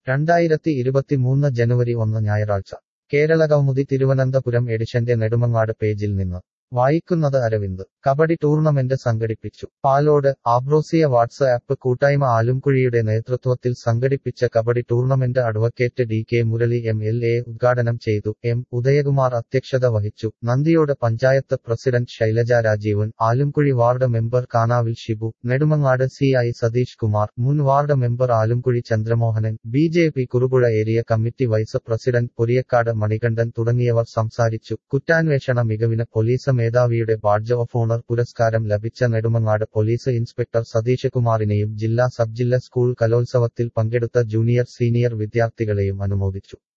രണ്ടായിരത്തി ഇരുപത്തിമൂന്ന് ജനുവരി ഒന്ന് ഞായറാഴ്ച കേരള കൗമുദി തിരുവനന്തപുരം എഡിഷന്റെ നെടുമങ്ങാട് പേജിൽ നിന്ന് വായിക്കുന്നത് അരവിന്ദ് കബഡി ടൂർണമെന്റ് സംഘടിപ്പിച്ചു പാലോട് ആബ്രോസിയ വാട്സ് ആപ്പ് കൂട്ടായ്മ ആലുംകുഴിയുടെ നേതൃത്വത്തിൽ സംഘടിപ്പിച്ച kabaddi tournament advocate D K Murali M L A ഉദ്ഘാടനം ചെയ്തു എം ഉദയകുമാർ അധ്യക്ഷത വഹിച്ചു Nandiyode panchayat president Shailaja Rajeevan Alumkuzhi ward member Kanavil Shibu Nedumangad C I Satheesh Kumar മുൻ ward member Alumkuzhi Chandramohanan B J P Kurupuzha area committee vice president Poriyakkad Manikandan തുടങ്ങിയവർ സംസാരിച്ചു കുറ്റാന്വേഷണ മികവിന് പോലീസ് മേധാവിയുടെ ബാഡ്ജ് ഓഫ് ഓണർ പുരസ്കാരം ലഭിച്ച നെടുമങ്ങാട് പോലീസ് ഇൻസ്പെക്ടർ സതീഷ് കുമാറിനെയും ജില്ലാ സബ് ജില്ലാ സ്കൂൾ കലോത്സവത്തിൽ പങ്കെടുത്ത ജൂനിയർ സീനിയർ വിദ്യാർത്ഥികളെയും അനുമോദിച്ചു